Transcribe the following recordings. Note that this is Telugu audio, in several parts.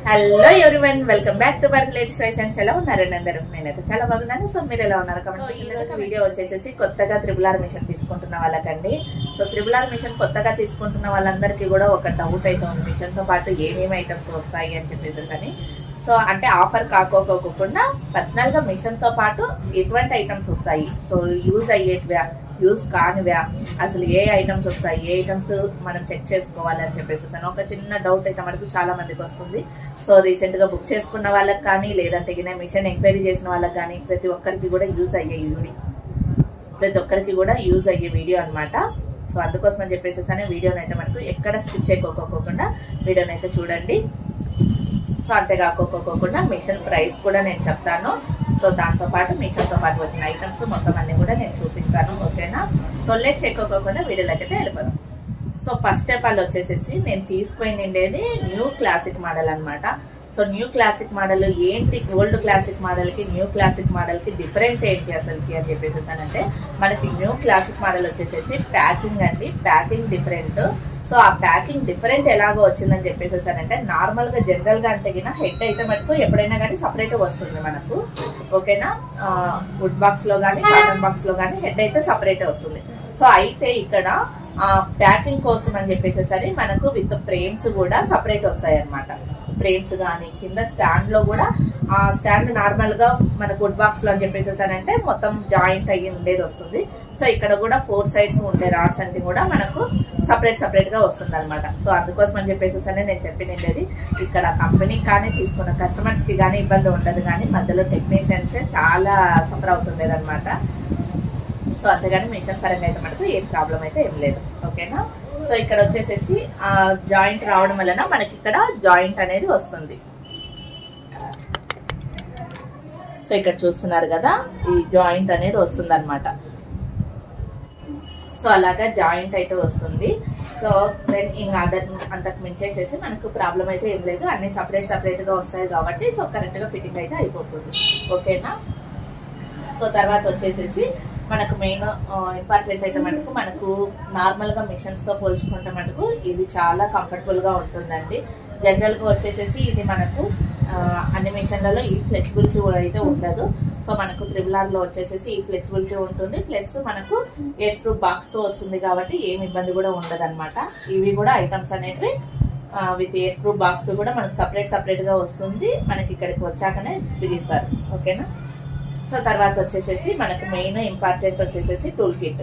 hello everyone welcome back to Bharat ladies fashions ఎలా ఉన్నారండి అందరూ నేనైతే చాలా బాగున్నాను సో మీరు ఎలా ఉన్నారు కాబట్టి ఈ రోజు వీడియో వచ్చేసేసి కొత్తగా త్రిబుల్ ఆర్ మిషన్ తీసుకుంటున్న వాళ్ళకండి సో త్రిబుల్ ఆర్ మిషన్ కొత్తగా తీసుకుంటున్న వాళ్ళందరికీ కూడా ఒక డౌట్ అయితే ఉంది మిషన్ తో పాటు ఏమేమి ఐటమ్స్ వస్తాయి అని చెప్పేసి అని సో అంటే ఆఫర్ కాకోకోకుండా పర్సనల్ గా మిషన్ తో పాటు ఎటువంటి ఐటమ్స్ వస్తాయి సో యూజ్ అయ్యేటివా యూజ్ కానివా అసలు ఏ ఐటమ్స్ వస్తాయి ఏ ఐటమ్స్ మనం చెక్ చేసుకోవాలి అని చెప్పేసి అని ఒక చిన్న డౌట్ అయితే మనకు చాలా మందికి వస్తుంది సో రీసెంట్ గా బుక్ చేసుకున్న వాళ్ళకి కానీ లేదంటే గిన మిషన్ ఎంక్వైరీ చేసిన వాళ్ళకి కానీ ప్రతి ఒక్కరికి కూడా యూజ్ అయ్యే వీడియో ప్రతి ఒక్కరికి కూడా యూజ్ అయ్యే వీడియో అన్నమాట సో అందుకోసం అని చెప్పేసి అని వీడియోని అయితే మనకు ఎక్కడ స్కిప్ చేయకోకోకుండా వీడియోని అయితే చూడండి సో అంతేకాకోకోకుండా మిషన్ ప్రైస్ కూడా నేను చెప్తాను సో దాంతో పాటు మిషన్తో పాటు వచ్చిన ఐటమ్స్ మొత్తం అన్ని కూడా నేను చూపిస్తాను ఓకేనా సో లేట్ చెక్కోకుండా వీడియోలోకి అయితే వెళ్ళిపోదాం సో ఫస్ట్ ఆఫ్ ఆల్ వచ్చేసేసి నేను తీసుకుపోయిండేది న్యూ క్లాసిక్ మోడల్ అన్నమాట సో న్యూ క్లాసిక్ మోడల్ ఏంటి ఓల్డ్ క్లాసిక్ మోడల్ కి న్యూ క్లాసిక్ మోడల్ కి డిఫరెంట్ ఏంటి అసలుకి అని చెప్పేసి అంటే మనకి న్యూ క్లాసిక్ మోడల్ వచ్చేసేసి ప్యాకింగ్ అండి ప్యాకింగ్ డిఫరెంట్ సో ఆ ప్యాకింగ్ డిఫరెంట్ ఎలాగో వచ్చిందని చెప్పేసి అంటే నార్మల్ గా జనరల్ గా అంటే గిన హెడ్ అయితే మటుకు ఎప్పుడైనా కానీ సపరేట్ వస్తుంది మనకు ఓకేనా వుడ్ బాక్స్ లో కానీ కాటన్ బాక్స్ లో కానీ హెడ్ అయితే సపరేట్ వస్తుంది సో అయితే ఇక్కడ ఆ ప్యాకింగ్ కోసం అని చెప్పేసేసరి మనకు విత్ ఫ్రేమ్స్ కూడా సపరేట్ వస్తాయి అనమాట ఫ్రేమ్స్ కానీ కింద స్టాండ్ లో కూడా ఆ స్టాండ్ నార్మల్ గా మన వుడ్ బాక్స్ లో అని చెప్పేసేసానంటే మొత్తం జాయింట్ అయ్యి ఉండేది వస్తుంది సో ఇక్కడ కూడా ఫోర్ సైడ్స్ ఉండే రాడ్స్ అన్ని కూడా మనకు సపరేట్ సపరేట్ గా వస్తుంది అనమాట సో అందుకోసం అని చెప్పేసి నేను చెప్పినది ఇక్కడ కంపెనీ కానీ తీసుకున్న కస్టమర్స్ కి కానీ ఇబ్బంది ఉండదు కానీ మధ్యలో టెక్నీషియన్స్ చాలా సఫర్ అవుతుండేది అనమాట సో అంతేగాని మిషన్ పరంగా అయితే మనకు ఏం ప్రాబ్లం అయితే ఏం లేదు ఓకేనా సో ఇక్కడ వచ్చేసేసి ఆ జాయింట్ రావడం వలన మనకి ఇక్కడ జాయింట్ అనేది వస్తుంది సో ఇక్కడ చూస్తున్నారు కదా ఈ జాయింట్ అనేది వస్తుంది అనమాట సో అలాగా జాయింట్ అయితే వస్తుంది సో దెన్ ఇంకా అదర్ అంతకు మించేసేసి మనకు ప్రాబ్లం అయితే ఏం లేదు అన్ని సపరేట్ సపరేట్ గా వస్తాయి కాబట్టి సో కరెక్ట్ గా ఫిట్టింగ్ అయితే అయిపోతుంది ఓకేనా సో తర్వాత వచ్చేసేసి మనకు మెయిన్ ఇంపార్టెంట్ అయితే మటుకు మనకు నార్మల్ గా మిషన్స్ తో పోల్చుకుంటే మటుకు ఇది చాలా కంఫర్టబుల్ గా ఉంటుందండి జనరల్ గా వచ్చేసేసి ఇది మనకు అన్ని మిషన్లలో ఈ ఫ్లెక్సిబిలిటీ అయితే ఉండదు సో మనకు త్రిబుల్ ఆర్ లో వచ్చేసేసి ఈ ఫ్లెక్సిబిలిటీ ఉంటుంది ప్లస్ మనకు ఎయిర్ ప్రూఫ్ బాక్స్ తో వస్తుంది కాబట్టి ఏమి ఇబ్బంది కూడా ఉండదు అనమాట ఇవి కూడా ఐటమ్స్ అనేవి విత్ ఎయిర్ ప్రూఫ్ బాక్స్ కూడా మనకు సపరేట్ సపరేట్ గా వస్తుంది మనకి ఇక్కడికి వచ్చాకనే బిగిస్తారు ఓకేనా సో తర్వాత వచ్చేసేసి మనకు మెయిన్ ఇంపార్టెంట్ వచ్చేసేసి టూల్ కిట్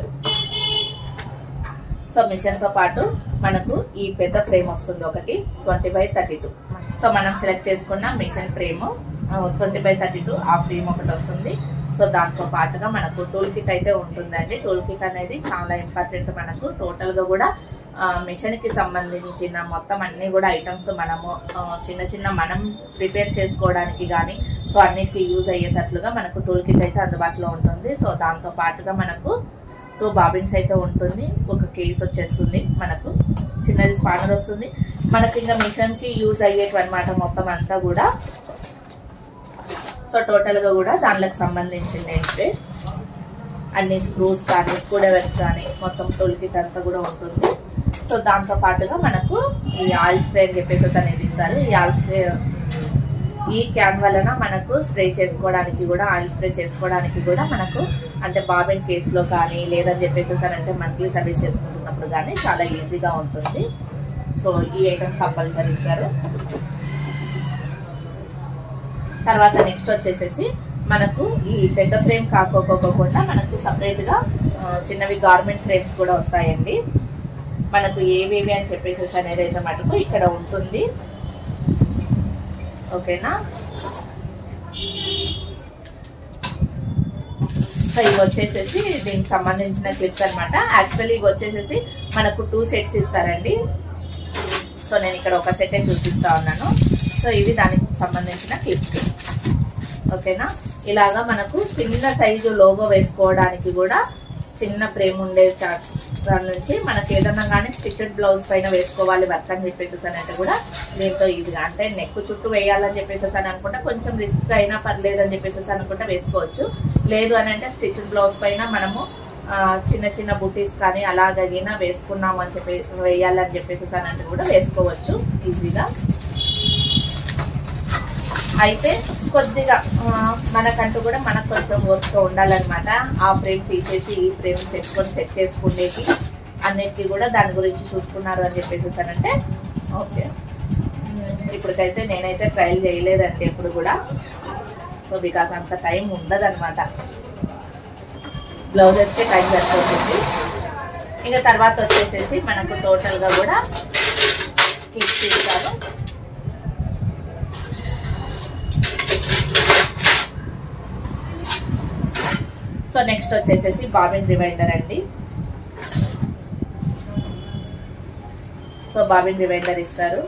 సో మిషన్ తో పాటు మనకు ఈ పెద్ద ఫ్రేమ్ వస్తుంది ఒకటి twenty by thirty two so మనం సెలెక్ట్ చేసుకున్న machine frame twenty by thirty two ఆ ఫ్రేమ్ ఒకటి వస్తుంది సో దాంతో పాటుగా మనకు టూల్ కిట్ అయితే ఉంటుందండి టూల్ కిట్ అనేది చాలా ఇంపార్టెంట్ మనకు టోటల్ గా కూడా మిషన్ కి సంబంధించిన మొత్తం అన్ని కూడా ఐటమ్స్ మనము చిన్న చిన్న మనం ప్రిపేర్ చేసుకోవడానికి కానీ సో అన్నిటికీ యూజ్ అయ్యేటట్లుగా మనకు టూల్ కిట్ అయితే అందుబాటులో ఉంటుంది సో దాంతో పాటుగా మనకు టూ బాబిన్స్ అయితే ఉంటుంది ఒక కేస్ వచ్చేస్తుంది మనకు చిన్నది స్పానర్ వస్తుంది మనకి ఇంకా మిషన్ కి యూజ్ అయ్యేటి అనమాట మొత్తం అంతా కూడా సో టోటల్ గా కూడా దానిలకు సంబంధించింది ఏంటంటే అన్ని స్క్రూస్ కానీ స్క్రూ డ్రైవర్స్ కానీ మొత్తం టూల్ కిట్ అంతా కూడా ఉంటుంది సో దాంతో పాటుగా మనకు ఈ ఆయిల్ స్ప్రే అని చెప్పేసి అనేది ఇస్తారు ఈ ఆయిల్ స్ప్రే ఈ క్యాన్ వలన మనకు స్ప్రే చేసుకోవడానికి కూడా ఆయిల్ స్ప్రే చేసుకోవడానికి కూడా మనకు అంటే బాబిన్ కేసులో కానీ లేదని చెప్పేసి అంటే మంత్లీ సర్వీస్ చేసుకుంటున్నప్పుడు కానీ చాలా ఈజీగా ఉంటుంది సో ఈ ఐటమ్ కంపల్సరీ ఇస్తారు తర్వాత నెక్స్ట్ వచ్చేసేసి మనకు ఈ పెద్ద ఫ్రేమ్ కాకోకోకుండా మనకు సపరేట్గా చిన్నవి గార్మెంట్ ఫ్రేమ్స్ కూడా వస్తాయండి మనకు ఏవేవి అని చెప్పేసి అనేది అయితే మటుకు ఇక్కడ ఉంటుంది ఓకేనా సో ఇవి వచ్చేసేసి దీనికి సంబంధించిన క్లిప్స్ అనమాట యాక్చువల్లీ ఇవి వచ్చేసేసి మనకు టూ సెట్స్ ఇస్తారండి సో నేను ఇక్కడ ఒక సెటే చూపిస్తా ఉన్నాను సో ఇవి దానికి సంబంధించిన క్లిప్స్ ఓకేనా ఇలాగా మనకు చిన్న సైజు లోగో వేసుకోవడానికి కూడా చిన్న ఫ్రేమ్ ఉండే దాని నుంచి మనకి ఏదన్నా కానీ స్టిచ్డ్ బ్లౌజ్ పైన వేసుకోవాలి వర్క్ అని చెప్పేసి అంటే కూడా దీంతో ఈజీగా అంటే నెక్ చుట్టూ వేయాలని చెప్పేసి అని అనుకుంటే కొంచెం రిస్క్ అయినా పర్లేదు అని చెప్పేసి అనుకుంటే వేసుకోవచ్చు లేదు అని అంటే స్టిచ్డ్ బ్లౌజ్ పైన మనము చిన్న చిన్న బుటీస్ కానీ అలాగైనా వేసుకున్నాం అని చెప్పి వేయాలని చెప్పేసి అంటే కూడా వేసుకోవచ్చు ఈజీగా అయితే కొద్దిగా ఆ, మనకంటూ కూడా మనకు కొంచెం వర్క్ ఉండాలన్నమాట ఆ ఫ్రేమ్ తీసేసి ఈ ఫ్రేమ్ తెచ్చుకొని సెట్ చేసుకునేకి అన్నిటికీ కూడా దాని గురించి చూసుకున్నారు అని చెప్పేసేసానంటే ఓకే ఉమ్, ఇప్పటికైతే నేనైతే ట్రయల్ చేయలేదండి ఎప్పుడు కూడా సో బికాస్ అంత టైం ఉండదన్నమాట బ్లౌజెస్కి టైం సరిపోతుంది ఇంకా తర్వాత వచ్చేసేసి మనకు టోటల్గా కూడా క్లిప్స్ ఇస్తారు సో నెక్స్ట్ వచ్చేసేసి బాబిన్ రివైండర్ అండి సో బాబిన్ రివైండర్ ఇస్తారు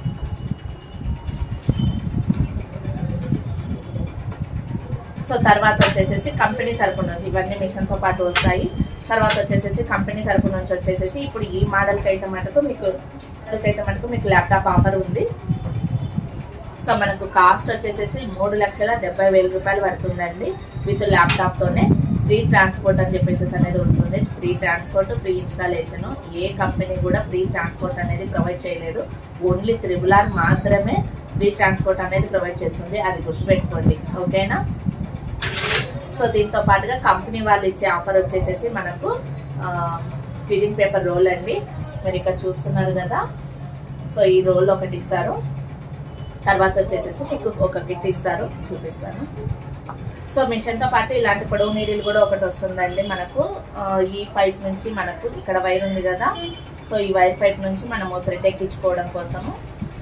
సో తర్వాత వచ్చేసేసి కంపెనీ తరపు నుంచి ఇవన్నీ మిషన్తో పాటు వస్తాయి తర్వాత వచ్చేసేసి కంపెనీ తరపు నుంచి వచ్చేసేసి ఇప్పుడు ఈ మోడల్కి అయితే మటుకు మీకు అయితే మటుకు మీకు ల్యాప్టాప్ ఆఫర్ ఉంది సో మనకు కాస్ట్ వచ్చేసేసి మూడు లక్షల డెబ్బై వేల రూపాయలు పడుతుందండి విత్ ల్యాప్టాప్తోనే ఫ్రీ ట్రాన్స్పోర్ట్ అని చెప్పేసి అనేది ఉంటుంది ఫ్రీ ట్రాన్స్పోర్ట్ ఫ్రీ ఇన్స్టాలేషన్ ఏ కంపెనీ కూడా ఫ్రీ ట్రాన్స్పోర్ట్ అనేది ప్రొవైడ్ చేయలేదు ఓన్లీ త్రిబుల్ ఆర్ మాత్రమే ఫ్రీ ట్రాన్స్పోర్ట్ అనేది ప్రొవైడ్ చేస్తుంది అది గుర్తుపెట్టుకోండి ఓకేనా సో దీంతో పాటుగా కంపెనీ వాళ్ళు ఇచ్చే ఆఫర్ వచ్చేసేసి మనకు ఫిజింగ్ పేపర్ రోల్ అండి మీరు ఇక్కడ చూస్తున్నారు కదా సో ఈ రోల్ ఒకటి ఇస్తారు తర్వాత వచ్చేసేసి మీకు ఒక కిట్ ఇస్తారు చూపిస్తాను సో మిషన్తో పాటు ఇలాంటి పొడవు నీడిల్ కూడా ఒకటి వస్తుందండి మనకు ఆ, ఈ పైప్ నుంచి మనకు ఇక్కడ వైర్ ఉంది కదా సో ఈ వైర్ పైప్ నుంచి మనము థ్రెడ్ ఎక్కించుకోవడం కోసము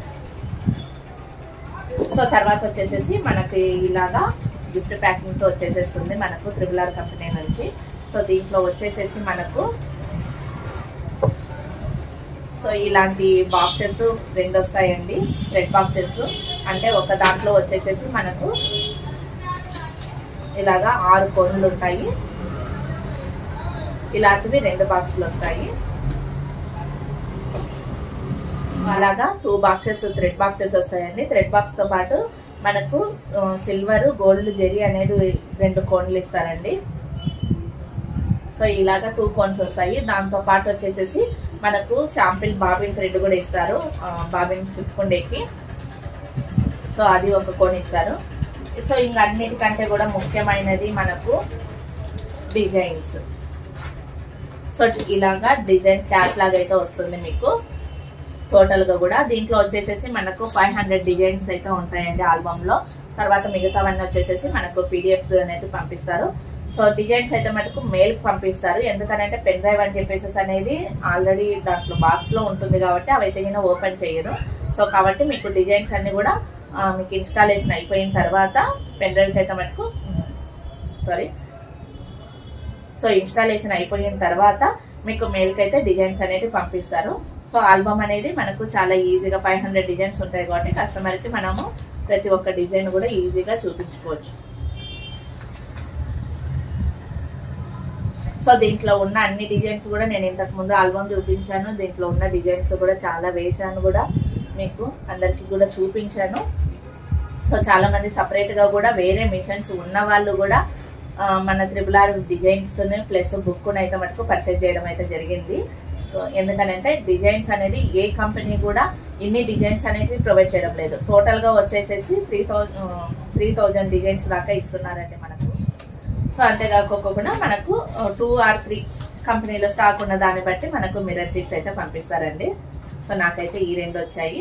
సో తర్వాత వచ్చేసేసి మనకి ఇలాగా గిఫ్ట్ ప్యాకింగ్ తో వచ్చేసేస్తుంది మనకు త్రిబుల్ ఆర్ కంపెనీ నుంచి సో దీంట్లో వచ్చేసేసి మనకు సో ఇలాంటి బాక్సెస్ రెండు వస్తాయండి రెడ్ బాక్సెస్ అంటే ఒక దాంట్లో వచ్చేసేసి మనకు ఇలాగా ఆరు కోన్లు ఉంటాయి ఇలాంటివి రెండు బాక్సులు వస్తాయి అలాగా టూ బాక్సెస్ థ్రెడ్ బాక్సెస్ వస్తాయండి థ్రెడ్ బాక్స్ తో పాటు మనకు సిల్వర్ గోల్డ్ జెరీ అనేది రెండు కోన్లు ఇస్తారండి సో ఇలాగా టూ కోన్స్ వస్తాయి దాంతో పాటు వచ్చేసేసి మనకు షాంపిల్ బాబిన్ థ్రెడ్ కూడా ఇస్తారు ఆ, బాబిన్ చుట్టుకుండేకి సో అది ఒక కోన్ ఇస్తారు సో ఇంక అన్నిటికంటే కూడా ముఖ్యమైనది మనకు డిజైన్స్ సో ఇలాగా డిజైన్ క్యాట్ లాగా అయితే వస్తుంది మీకు టోటల్ గా కూడా దీంట్లో వచ్చేసేసి మనకు ఫైవ్ హండ్రెడ్ డిజైన్స్ అయితే ఉంటాయండి ఆల్బమ్ లో తర్వాత మిగతావన్నీ వచ్చేసేసి మనకు పీడిఎఫ్ అనేది పంపిస్తారు సో డిజైన్స్ అయితే మటుకు మెయిల్ కి పంపిస్తారు ఎందుకనంటే పెన్ డ్రైవ్ అని చెప్పేసి అనేది ఆల్రెడీ దాంట్లో బాక్స్ లో ఉంటుంది కాబట్టి అవి అయితే కింద ఓపెన్ చేయరు సో కాబట్టి మీకు డిజైన్స్ అన్ని కూడా ఆ, మీకు ఇన్స్టాలేషన్ అయిపోయిన తర్వాత పెన్ డ్రైవ్ కి అయితే మటుకు సారీ సో ఇన్స్టాలేషన్ అయిపోయిన తర్వాత మీకు మెయిల్కి అయితే డిజైన్స్ అనేవి పంపిస్తారు సో ఆల్బమ్ అనేది మనకు చాలా ఈజీగా ఫైవ్ హండ్రెడ్ డిజైన్స్ ఉంటాయి కాబట్టి కస్టమర్కి మనము ప్రతి ఒక్క డిజైన్ కూడా ఈజీగా చూపించుకోవచ్చు సో దీంట్లో ఉన్న అన్ని డిజైన్స్ కూడా నేను ఇంతకు ముందు ఆల్బమ్ చూపించాను దీంట్లో ఉన్న డిజైన్స్ కూడా చాలా వేసాను కూడా మీకు అందరికి కూడా చూపించాను సో చాలా మంది సపరేట్ గా కూడా వేరే మిషన్స్ ఉన్న వాళ్ళు కూడా ఆ, మన triple R designs plus book అయితే మటుకు పర్చేజ్ చేయడం అయితే జరిగింది సో ఎందుకనంటే డిజైన్స్ అనేది ఏ కంపెనీ కూడా ఇన్ని డిజైన్స్ అనేవి ప్రొవైడ్ చేయడం లేదు టోటల్ గా వచ్చేసేసి three thousand three thousand designs దాకా ఇస్తున్నారండి మనకు సో అంతేకాకుండా మనకు టూ ఆర్ త్రీ కంపెనీలో స్టాక్ ఉన్న దాన్ని బట్టి మనకు మిర్రర్ షీట్స్ అయితే పంపిస్తారండి సో నాకైతే ఈ రెండు వచ్చాయి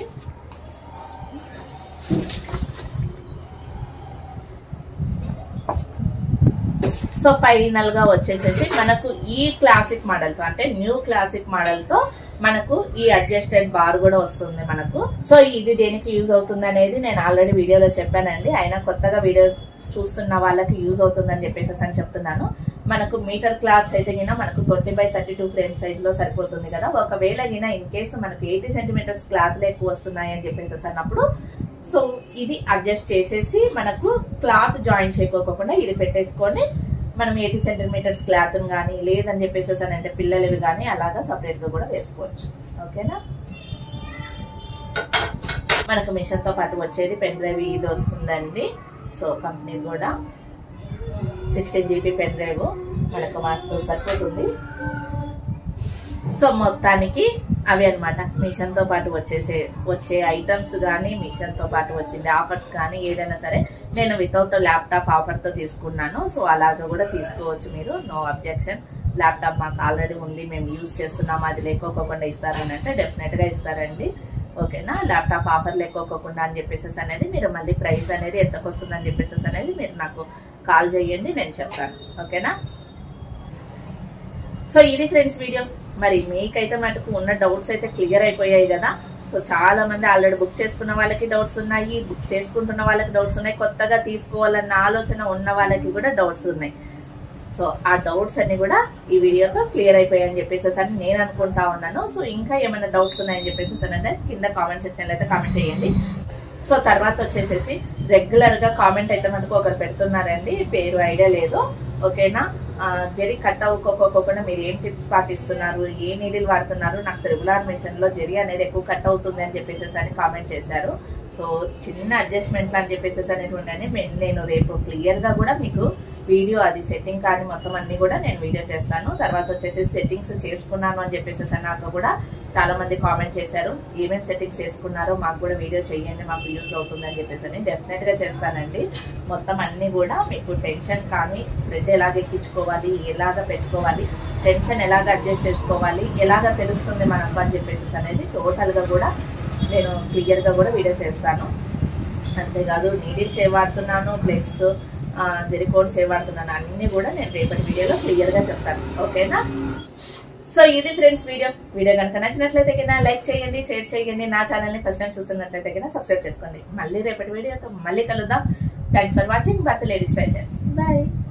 సో ఫైనల్ గా వచ్చేసేసి మనకు ఈ క్లాసిక్ మోడల్స్ అంటే న్యూ క్లాసిక్ మోడల్ తో మనకు ఈ అడ్జస్టెడ్ బార్ కూడా వస్తుంది మనకు సో ఇది దేనికి యూజ్ అవుతుంది అనేది నేను ఆల్రెడీ వీడియోలో చెప్పానండి అయినా కొత్తగా వీడియో చూస్తున్న వాళ్ళకి యూజ్ అవుతుందని చెప్పేసి అని చెప్తున్నాను మనకు మీటర్ క్లాత్స్ అయితే గిన మనకు twenty by thirty two frame size లో సరిపోతుంది కదా ఒకవేళ గిన ఇన్ కేసు మనకు ఎయిటీ సెంటీమీటర్స్ క్లాత్లు ఎక్కువ వస్తున్నాయి అని చెప్పేసి అన్నప్పుడు సో ఇది అడ్జస్ట్ చేసేసి మనకు క్లాత్ జాయిన్ చేయకోకుండా ఇది పెట్టేసుకొని మనం ఎయిటీ సెంటీమీటర్స్ క్లాత్ కానీ లేదని చెప్పేసి అని అంటే పిల్లలవి కానీ అలాగా సపరేట్ గా కూడా వేసుకోవచ్చు ఓకేనా మనకు మిషన్ తో పాటు వచ్చేది పెన్ డ్రైవ్ ఇది వస్తుందండి సో కంపెనీ కూడా సిక్స్టీన్ జీబీ పెన్ డ్రైవ్ మనకు మాస్తు సరిపోతుంది సో మొత్తానికి అవి అనమాట మిషన్ తో పాటు వచ్చేసే వచ్చే ఐటమ్స్ కానీ మిషన్ తో పాటు వచ్చింది ఆఫర్స్ కానీ ఏదైనా సరే నేను వితౌట్ ల్యాప్టాప్ ఆఫర్ తో తీసుకున్నాను సో అలాగా కూడా తీసుకోవచ్చు మీరు నో అబ్జెక్షన్ ల్యాప్టాప్ మాకు ఆల్రెడీ ఉంది మేము యూజ్ చేస్తున్నాం అది లేకోకుండా ఇస్తారు అని అంటే డెఫినెట్ గా ఇస్తారండి ఓకేనా ల్యాప్టాప్ ఆఫర్ లేకోకుండా అని చెప్పేసి అనేది మీరు మళ్ళీ ప్రైస్ అనేది ఎంతకు వస్తుందని చెప్పేసి అనేది మీరు నాకు కాల్ చేయండి నేను చెప్తాను ఓకేనా సో ఇది ఫ్రెండ్స్ వీడియో మరి మీకైతే మటుకు ఉన్న డౌట్స్ అయితే క్లియర్ అయిపోయాయి కదా సో చాలా మంది ఆల్రెడీ బుక్ చేసుకున్న వాళ్ళకి డౌట్స్ ఉన్నాయి బుక్ చేసుకుంటున్న వాళ్ళకి డౌట్స్ ఉన్నాయి కొత్తగా తీసుకోవాలన్న ఆలోచన ఉన్న వాళ్ళకి కూడా డౌట్స్ ఉన్నాయి సో ఆ డౌట్స్ అన్ని కూడా ఈ వీడియోతో క్లియర్ అయిపోయాయని చెప్పేసి అని నేను అనుకుంటా ఉన్నాను సో ఇంకా ఏమైనా డౌట్స్ ఉన్నాయని చెప్పేసి అనేది కింద కామెంట్ సెక్షన్ లో అయితే కామెంట్ చేయండి సో తర్వాత వచ్చేసేసి రెగ్యులర్ గా కామెంట్ అయితే మనకు ఒకరు పెడుతున్నారండి పేరు ఐడియా లేదు ఓకేనా ఆ, జరి కట్ అవ్వకోకుండా మీరు ఏం టిప్స్ పాటిస్తున్నారు ఏ నీడిల్ వాడుతున్నారు నాకు త్రిబులార్ మిషన్ లో జరి అనేది ఎక్కువ కట్ అవుతుంది అని చెప్పేసి అని కామెంట్ చేశారు సో చిన్న అడ్జస్ట్మెంట్ అని చెప్పేసి అనేది ఉండని మే- నేను రేపు క్లియర్ గా కూడా మీకు వీడియో అది సెట్టింగ్ కానీ మొత్తం అన్ని కూడా నేను వీడియో చేస్తాను తర్వాత వచ్చేసి సెట్టింగ్స్ చేసుకున్నాను అని చెప్పేసి అన్నాక కూడా చాలా మంది కామెంట్ చేశారు ఏమేమి సెట్టింగ్స్ చేసుకున్నారో మాకు కూడా వీడియో చేయండి మాకు యూజ్ అవుతుంది అని చెప్పేసి అని డెఫినెట్ గా చేస్తానండి మొత్తం అన్ని కూడా మీకు టెన్షన్ కానీ థ్రెడ్ ఎలాగ ఎక్కించుకోవాలి ఎలాగ పెట్టుకోవాలి టెన్షన్ ఎలాగ అడ్జస్ట్ చేసుకోవాలి ఎలాగ తెలుస్తుంది మనకు అని చెప్పేసి అనేది టోటల్ గా కూడా నేను క్లియర్ గా కూడా వీడియో చేస్తాను అంతేకాదు నీడిల్స్ ఏ వాడుతున్నాను ప్లస్ జెరికోన్స్ ఏ వాడుతున్నాను అన్ని కూడా నేను రేపటి వీడియోలో క్లియర్ గా చెప్తాను ఓకేనా సో ఇది ఫ్రెండ్స్ వీడియో వీడియో కనుక నచ్చినట్లయితే కింద లైక్ చేయండి షేర్ చేయండి నా ఛానల్ ని ఫస్ట్ టైం చూస్తున్నట్లయితే కింద సబ్స్క్రైబ్ చేసుకోండి మళ్ళీ రేపటి వీడియోతో మళ్ళీ కలుద్దాం thanks for watching Bharat ladies fashions bye